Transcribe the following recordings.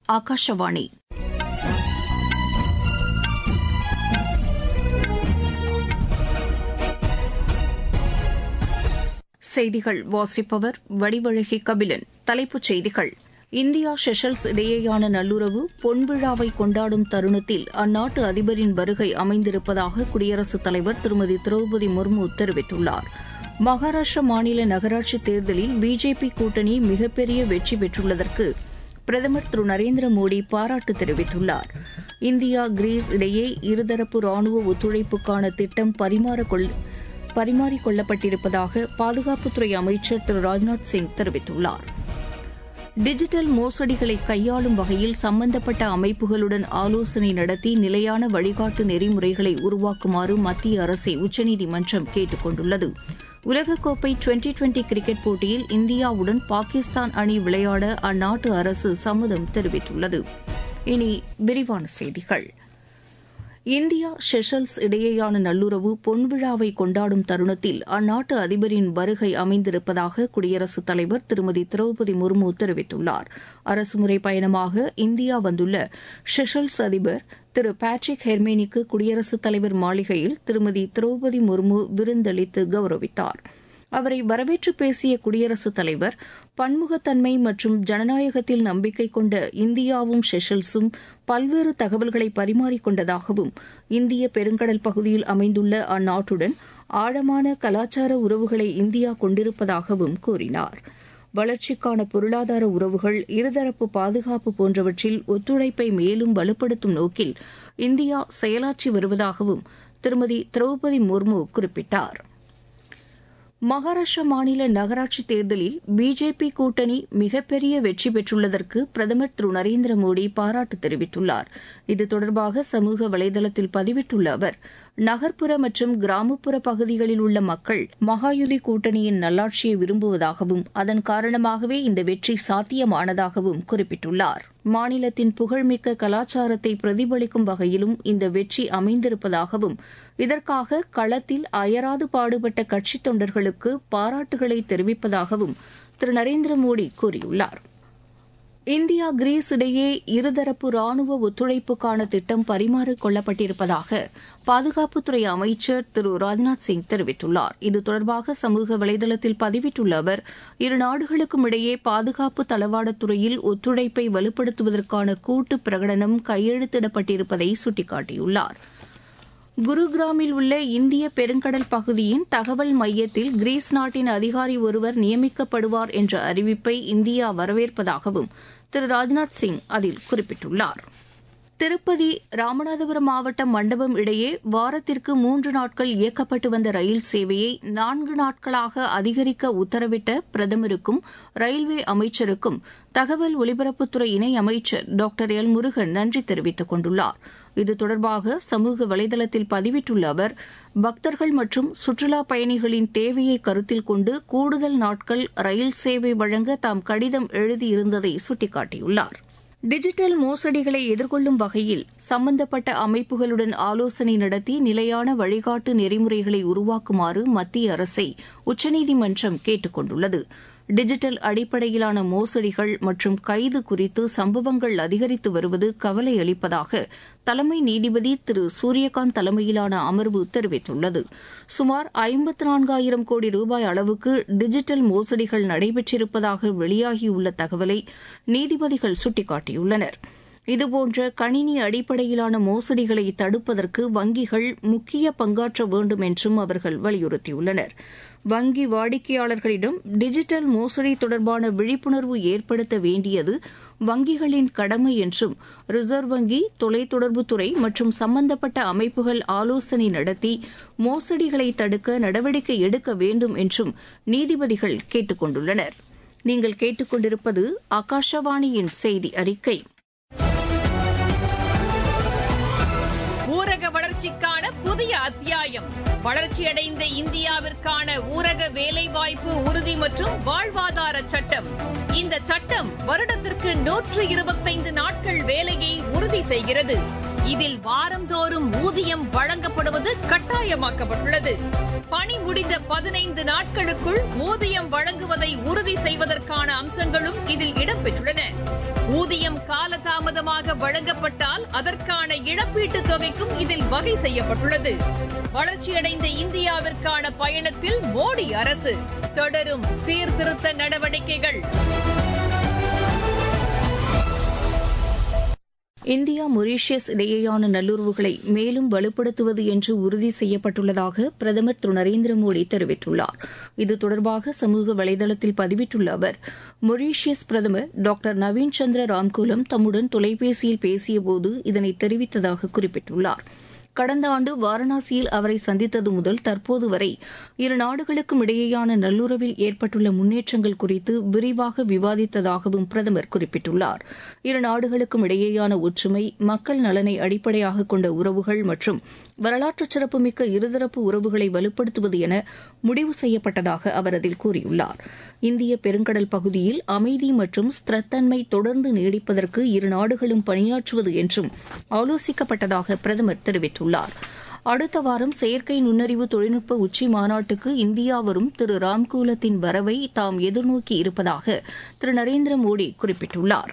ஆகாஷவாணி செய்திகள் வாசிப்பவர் வடிவழகி கபிலன் தலைப்புச் செய்திகள் இந்தியா செஷல்ஸ் இடையேயான நல்லுறவு பொன்விழாவை கொண்டாடும் தருணத்தில் அந்நாட்டு அதிபரின் வருகை அமைந்திருப்பதாக குடியரசுத் தலைவர் திருமதி திரௌபதி முர்மு தெரிவித்துள்ளார் மகாராஷ்டிர மாநில நகராட்சி தேர்தலில் பிஜேபி கூட்டணி மிகப்பெரிய வெற்றி பெற்றுள்ளதற்கு பிரதமர் திரு நரேந்திர மோடி பாராட்டு தெரிவித்துள்ளார் இந்தியா கிரீஸ் இடையே இருதரப்பு ராணுவ ஒத்துழைப்புக்கான திட்டம் பரிமாறிக்கொள் பரிமாறிக்கொள்ளப்பட்டிருப்பதாக பாதுகாப்புத்துறை அமைச்சர் திரு ராஜ்நாத் சிங் தெரிவித்துள்ளார் டிஜிட்டல் மோசடிகளை கையாளும் வகையில் சம்பந்தப்பட்ட அமைப்புகளுடன் ஆலோசனை நடத்தி நிலையான வழிகாட்டு நெறிமுறைகளை உருவாக்குமாறு மத்திய அரசை உச்சநீதிமன்றம் கேட்டுக் கொண்டுள்ளது உலகக்கோப்பை டுவெண்டி டுவெண்டி கிரிக்கெட் போட்டியில் இந்தியாவுடன் பாகிஸ்தான் அணி விளையாட அந்நாட்டு அரசு சம்மதம் தெரிவித்துள்ளது இனி விரிவான செய்திகள் இந்தியா செஷல்ஸ் இடையேயான நல்லுறவு பொன்விழாவை கொண்டாடும் தருணத்தில் அந்நாட்டு அதிபரின் வருகை அமைந்திருப்பதாக குடியரசுத் தலைவர் திருமதி திரௌபதி முர்மு தெரிவித்துள்ளார் அரசுமுறை பயணமாக இந்தியா வந்துள்ள செஷல்ஸ் அதிபர் திரு பேட்ரிக் ஹெர்மேனிக்கு குடியரசுத் தலைவர் மாளிகையில் திருமதி திரௌபதி முர்மு விருந்தளித்து கௌரவித்தார் அவரை வரவேற்று பேசிய குடியரசுத் தலைவர் பன்முகத்தன்மை மற்றும் ஜனநாயகத்தில் நம்பிக்கை கொண்ட இந்தியாவும் செஷல்ஸும் பல்வேறு தகவல்களை பரிமாறிக்கொண்டதாகவும் இந்திய பெருங்கடல் பகுதியில் அமைந்துள்ள அந்நாட்டுடன் ஆழமான கலாச்சார உறவுகளை இந்தியா கொண்டிருப்பதாகவும் கூறினார் வளர்ச்சிக்கான பொருளாதார உறவுகள் இருதரப்பு பாதுகாப்பு போன்றவற்றில் ஒத்துழைப்பை மேலும் வலுப்படுத்தும் நோக்கில் இந்தியா செயலாற்றி வருவதாகவும் திருமதி திரௌபதி முர்மு குறிப்பிட்டார் மகாராஷ்டிரா மாநில நகராட்சி தேர்தலில் பிஜேபி கூட்டணி மிகப்பெரிய வெற்றி பெற்றுள்ளதற்கு பிரதமர் திரு நரேந்திர மோடி பாராட்டு தெரிவித்துள்ளார் இது தொடர்பாக சமூக வலைதளத்தில் பதிவிட்டுள்ள அவர் நகர்ப்புற மற்றும் கிராமப்புற பகுதிகளில் உள்ள மக்கள் மகாயுதி கூட்டணியின் நல்லாட்சியை விரும்புவதாகவும் அதன் காரணமாகவே இந்த வெற்றி சாத்தியமானதாகவும் குறிப்பிட்டுள்ளார் மாநிலத்தின் புகழ்மிக்க கலாச்சாரத்தை பிரதிபலிக்கும் வகையிலும் இந்த வெற்றி அமைந்திருப்பதாகவும் இதற்காக களத்தில் அயராது பாடுபட்ட கட்சித் தொண்டர்களுக்கு பாராட்டுகளை தெரிவிப்பதாகவும் திரு நரேந்திர மோடி கூறியுள்ளார் இந்தியா கிரீஸ் இடையே இருதரப்பு ராணுவ ஒத்துழைப்புக்கான திட்டம் பரிமாறிக் கொள்ளப்பட்டிருப்பதாக பாதுகாப்புத்துறை அமைச்சர் திரு ராஜ்நாத் சிங் தெரிவித்துள்ளார் இது தொடர்பாக சமூக வலைதளத்தில் பதிவிட்டுள்ள அவர் இரு நாடுகளுக்கும் இடையே பாதுகாப்பு தளவாடத்துறையில் ஒத்துழைப்பை வலுப்படுத்துவதற்கான கூட்டு பிரகடனம் கையெழுத்திடப்பட்டிருப்பதை சுட்டிக்காட்டியுள்ளார் குருகிராமில் உள்ள இந்திய பெருங்கடல் பகுதியின் தகவல் மையத்தில் கிரீஸ் நாட்டின் அதிகாரி ஒருவர் நியமிக்கப்படுவார் என்ற அறிவிப்பை இந்தியா வரவேற்பதாகவும் திரு ராஜ்நாத் சிங் அதில் குறிப்பிட்டுள்ளார் திருப்பதி ராமநாதபுரம் மாவட்டம் மண்டபம் இடையே வாரத்திற்கு மூன்று நாட்கள் இயக்கப்பட்டு வந்த ரயில் சேவையை நான்கு நாட்களாக அதிகரிக்க உத்தரவிட்ட பிரதமருக்கும் ரயில்வே அமைச்சருக்கும் தகவல் ஒலிபரப்புத்துறை இணை அமைச்சர் டாக்டர் எல் முருகன் நன்றி தெரிவித்துக் கொண்டுள்ளார் இது தொடர்பாக சமூக வலைதளத்தில் பதிவிட்டுள்ள அவர் பக்தர்கள் மற்றும் சுற்றுலா பயணிகளின் தேவையை கருத்தில் கொண்டு கூடுதல் நாட்கள் ரயில் சேவை வழங்க தாம் கடிதம் எழுதியிருந்ததை சுட்டிக்காட்டியுள்ளார் டிஜிட்டல் மோசடிகளை எதிர்கொள்ளும் வகையில் சம்பந்தப்பட்ட அமைப்புகளுடன் ஆலோசனை நடத்தி நிலையான வழிகாட்டு நெறிமுறைகளை உருவாக்குமாறு மத்திய அரசை உச்சநீதிமன்றம் கேட்டுக் கொண்டுள்ளது டிஜிட்டல் அடிப்படையிலான மோசடிகள் மற்றும் கைது குறித்து சம்பவங்கள் அதிகரித்து வருவது கவலை அளிப்பதாக தலைமை நீதிபதி திரு சூரியகாந்த் தலைமையிலான அமர்வு தெரிவித்துள்ளது சுமார் ஐம்பத்து நான்காயிரம் கோடி ரூபாய் அளவுக்கு டிஜிட்டல் மோசடிகள் நடைபெற்றிருப்பதாக வெளியாகியுள்ள தகவலை நீதிபதிகள் சுட்டிக்காட்டியுள்ளனா் இதுபோன்ற கணினி அடிப்படையிலான மோசடிகளை தடுப்பதற்கு வங்கிகள் முக்கிய பங்காற்ற வேண்டும் என்றும் அவர்கள் வலியுறுத்தியுள்ளனர் வங்கி வாடிக்கையாளர்களிடம் டிஜிட்டல் மோசடி தொடர்பான விழிப்புணர்வு ஏற்படுத்த வேண்டியது வங்கிகளின் கடமை என்றும் ரிசர்வ் வங்கி தொலைத்தொடர்புத்துறை மற்றும் சம்பந்தப்பட்ட அமைப்புகள் ஆலோசனை நடத்தி மோசடிகளை தடுக்க நடவடிக்கை எடுக்க வேண்டும் என்றும் நீதிபதிகள் கேட்டுக் கொண்டுள்ளனர் நீங்கள் கேட்டுக்கொண்டிருப்பது ஆகாஷவாணியின் செய்தி அறிக்கை ஊரக வளர்ச்சிக்கான புதிய அத்தியாயம் வளர்ச்சியடைந்த இந்தியாவிற்கான ஊரக வேலைவாய்ப்பு உறுதி மற்றும் வாழ்வாதார சட்டம் இந்த சட்டம் வருடத்திற்கு நூற்று இருபத்தைந்து நாட்கள் வேலையை உறுதி செய்கிறது இதில் வாரந்தோறும் ஊதியம் வழங்கப்படுவது கட்டாயமாக்கப்பட்டுள்ளது பணி முடிந்த பதினைந்து நாட்களுக்குள் ஊதியம் வழங்குவதை உறுதி செய்வதற்கான அம்சங்களும் இதில் இடம்பெற்றுள்ளன ஊதியம் காலதாமதமாக வழங்கப்பட்டால் அதற்கான இழப்பீட்டுத் தொகைக்கும் இதில் வகை செய்யப்பட்டுள்ளது வளர்ச்சியடைந்த இந்தியாவிற்கான பயணத்தில் மோடி அரசு தொடரும் சீர்திருத்த நடவடிக்கைகள் இந்தியா மொரீஷியஸ் இடையேயான நல்லுறவுகளை மேலும் வலுப்படுத்துவது என்று உறுதி செய்யப்பட்டுள்ளதாக பிரதமர் திரு நரேந்திர மோடி தெரிவித்துள்ளார் இது தொடர்பாக சமூக வலைதளத்தில் பதிவிட்டுள்ள அவர் மொரீஷியஸ் பிரதமர் டாக்டர் நவீன் சந்திர ராம்கூலம் தம்முடன் தொலைபேசியில் பேசியபோது இதனை தெரிவித்ததாக குறிப்பிட்டுள்ளார் கடந்த ஆண்டு வாரணாசியில் அவரை சந்தித்தது முதல் தற்போது வரை இரு நாடுகளுக்கும் இடையேயான நல்லுறவில் ஏற்பட்டுள்ள முன்னேற்றங்கள் குறித்து விரிவாக விவாதித்ததாகவும் பிரதமர் குறிப்பிட்டுள்ளார் இரு நாடுகளுக்கும் இடையேயான ஒற்றுமை மக்கள் நலனை அடிப்படையாக கொண்ட உறவுகள் மற்றும் வரலாற்று சிறப்புமிக்க இருதரப்பு உறவுகளை வலுப்படுத்துவது என முடிவு செய்யப்பட்டதாக அவர் அதில் கூறியுள்ளார் இந்திய பெருங்கடல் பகுதியில் அமைதி மற்றும் ஸ்திரத்தன்மை தொடர்ந்து நீடிப்பதற்கு இரு நாடுகளும் பணியாற்றுவது என்றும் ஆலோசிக்கப்பட்டதாக பிரதமர் தெரிவித்துள்ளார் அடுத்த வாரம் செயற்கை நுண்ணறிவு தொழில்நுட்ப உச்சி மாநாட்டுக்கு இந்தியா வரும் திரு ராம்கூலத்தின் வரவை தாம் எதிர்நோக்கி இருப்பதாக திரு நரேந்திர மோடி குறிப்பிட்டுள்ளாா்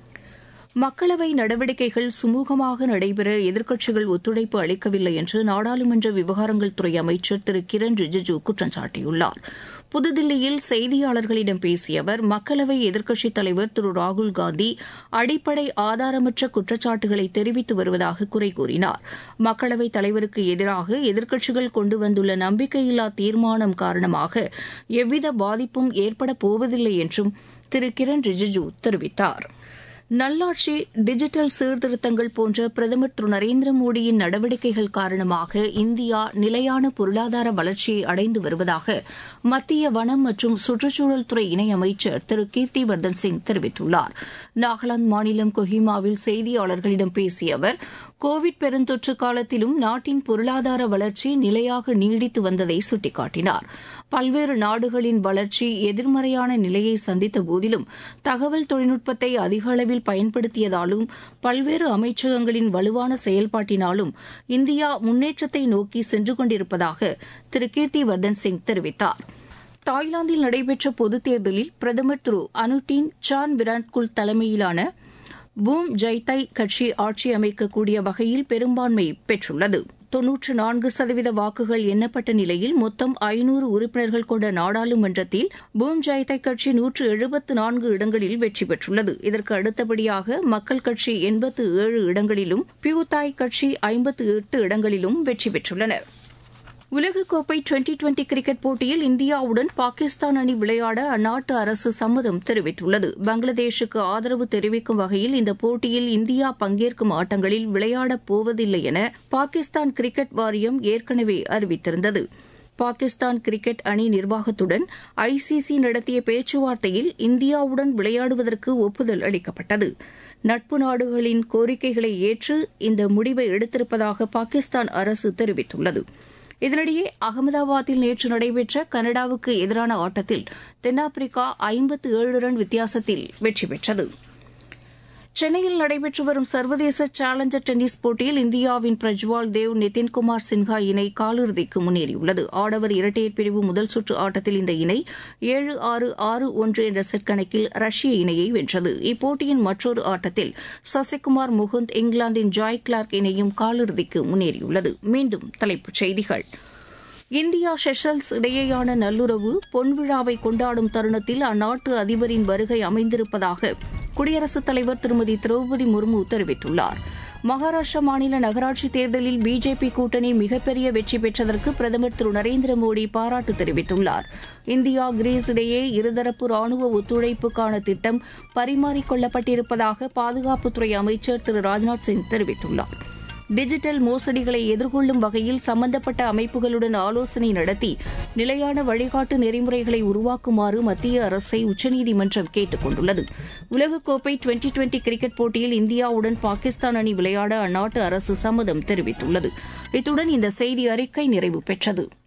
மக்களவை நடவடிக்கைகள் சுமூகமாக நடைபெற எதிர்க்கட்சிகள் ஒத்துழைப்பு அளிக்கவில்லை என்று நாடாளுமன்ற விவகாரங்கள் துறை அமைச்சர் திரு கிரண் ரிஜிஜு குற்றம் சாட்டியுள்ளார் புதுதில்லியில் செய்தியாளர்களிடம் பேசிய அவர் மக்களவை எதிர்க்கட்சித் தலைவர் திரு ராகுல் காந்தி அடிப்படை ஆதாரமற்ற குற்றச்சாட்டுகளை தெரிவித்து வருவதாக குறை கூறினார் மக்களவைத் தலைவருக்கு எதிராக எதிர்க்கட்சிகள் கொண்டு வந்துள்ள நம்பிக்கையில்லா தீர்மானம் காரணமாக எவ்வித பாதிப்பும் ஏற்பட போவதில்லை என்றும் திரு கிரண் ரிஜிஜு தெரிவித்தாா் நல்லாட்சி டிஜிட்டல் சீர்திருத்தங்கள் போன்ற பிரதமர் திரு நரேந்திர மோடியின் நடவடிக்கைகள் காரணமாக இந்தியா நிலையான பொருளாதார வளர்ச்சியை அடைந்து வருவதாக மத்திய வனம் மற்றும் சுற்றுச்சூழல் துறை இணையமைச்சர் திரு கீர்த்திவர்தன் சிங் தெரிவித்துள்ளார் நாகாலாந்து மாநிலம் கொஹிமாவில் செய்தியாளர்களிடம் பேசிய அவர் கோவிட் பெருந்தொற்று காலத்திலும் நாட்டின் பொருளாதார வளர்ச்சி நிலையாக நீடித்து வந்ததை சுட்டிக்காட்டினார் பல்வேறு நாடுகளின் வளர்ச்சி எதிர்மறையான நிலையை சந்தித்த போதிலும் தகவல் தொழில்நுட்பத்தை அதிக அளவில் பயன்படுத்தியதாலும் பல்வேறு அமைச்சகங்களின் வலுவான செயல்பாட்டினாலும் இந்தியா முன்னேற்றத்தை நோக்கி சென்று கொண்டிருப்பதாக திரு கீர்த்தி வர்தன் சிங் தெரிவித்தார் தாய்லாந்தில் நடைபெற்ற பொதுத் தேர்தலில் பிரதமர் திரு அனுட்டின் சான் விராட்குல் தலைமையிலான பூம் ஜெய்தை கட்சி ஆட்சி அமைக்கக்கூடிய வகையில் பெரும்பான்மை பெற்றுள்ளது தொன்னூற்று நான்கு சதவீத வாக்குகள் எண்ணப்பட்ட நிலையில் மொத்தம் ஐநூறு உறுப்பினர்கள் கொண்ட நாடாளுமன்றத்தில் பூம் ஜெய்தை கட்சி நூற்று எழுபத்து நான்கு இடங்களில் வெற்றி பெற்றுள்ளது இதற்கு அடுத்தபடியாக மக்கள் கட்சி எண்பத்து ஏழு இடங்களிலும் பியூதாய் கட்சி ஐம்பத்து எட்டு இடங்களிலும் வெற்றி பெற்றுள்ளனா் உலகக்கோப்பை டுவெண்டி டுவெண்டி கிரிக்கெட் போட்டியில் இந்தியாவுடன் பாகிஸ்தான் அணி விளையாட அந்நாட்டு அரசு சம்மதம் தெரிவித்துள்ளது பங்களாதேஷுக்கு ஆதரவு தெரிவிக்கும் வகையில் இந்த போட்டியில் இந்தியா பங்கேற்கும் ஆட்டங்களில் விளையாடப் போவதில்லை என பாகிஸ்தான் கிரிக்கெட் வாரியம் ஏற்கனவே அறிவித்திருந்தது பாகிஸ்தான் கிரிக்கெட் அணி நிர்வாகத்துடன் ஐசிசி நடத்திய பேச்சுவார்த்தையில் இந்தியாவுடன் விளையாடுவதற்கு ஒப்புதல் அளிக்கப்பட்டது நட்பு நாடுகளின் கோரிக்கைகளை ஏற்று இந்த முடிவை எடுத்திருப்பதாக பாகிஸ்தான் அரசு தெரிவித்துள்ளது இதனிடையே அகமதாபாத்தில் நேற்று நடைபெற்ற கனடாவுக்கு எதிரான ஆட்டத்தில் தென்னாப்பிரிக்கா ஐம்பத்து ஏழு ரன் வித்தியாசத்தில் வெற்றி பெற்றது சென்னையில் நடைபெற்று வரும் சர்வதேச சேலஞ்சர் டென்னிஸ் போட்டியில் இந்தியாவின் பிரஜ்வால் தேவ் நிதின்குமார் சின்ஹா இணை காலிறுதிக்கு முன்னேறியுள்ளது ஆடவர் இரட்டையர் பிரிவு முதல் சுற்று ஆட்டத்தில் இந்த இணை ஏழு ஆறு ஆறு ஒன்று என்ற செட் கணக்கில் ரஷ்ய இணையை வென்றது இப்போட்டியின் மற்றொரு ஆட்டத்தில் சசிகுமார் முகுந்த் இங்கிலாந்தின் ஜாய் கிளார்க் இணையும் காலிறுதிக்கு முன்னேறியுள்ளது மீண்டும் தலைப்புச் செய்திகள் இந்தியா செஷல்ஸ் இடையேயான நல்லுறவு பொன்விழாவை கொண்டாடும் தருணத்தில் அந்நாட்டு அதிபரின் வருகை அமைந்திருப்பதாக குடியரசுத் தலைவர் திருமதி திரௌபதி முர்மு தெரிவித்துள்ளார் மகாராஷ்டிரா மாநில நகராட்சி தேர்தலில் பிஜேபி கூட்டணி மிகப்பெரிய வெற்றி பெற்றதற்கு பிரதமர் திரு நரேந்திர மோடி பாராட்டு தெரிவித்துள்ளார் இந்தியா கிரீஸ் இடையே இருதரப்பு ராணுவ ஒத்துழைப்புக்கான திட்டம் பரிமாறிக்கொள்ளப்பட்டிருப்பதாக பாதுகாப்புத்துறை அமைச்சர் திரு ராஜ்நாத் சிங் தெரிவித்துள்ளார் டிஜிட்டல் மோசடிகளை எதிர்கொள்ளும் வகையில் சம்பந்தப்பட்ட அமைப்புகளுடன் ஆலோசனை நடத்தி நிலையான வழிகாட்டு நெறிமுறைகளை உருவாக்குமாறு மத்திய அரசை உச்சநீதிமன்றம் கேட்டுக் கொண்டுள்ளது உலகக்கோப்பை டுவெண்டி டுவெண்டி கிரிக்கெட் போட்டியில் இந்தியாவுடன் பாகிஸ்தான் அணி விளையாட அந்நாட்டு அரசு சம்மதம் தெரிவித்துள்ளது இத்துடன் இந்த செய்தி அறிக்கை நிறைவு பெற்றது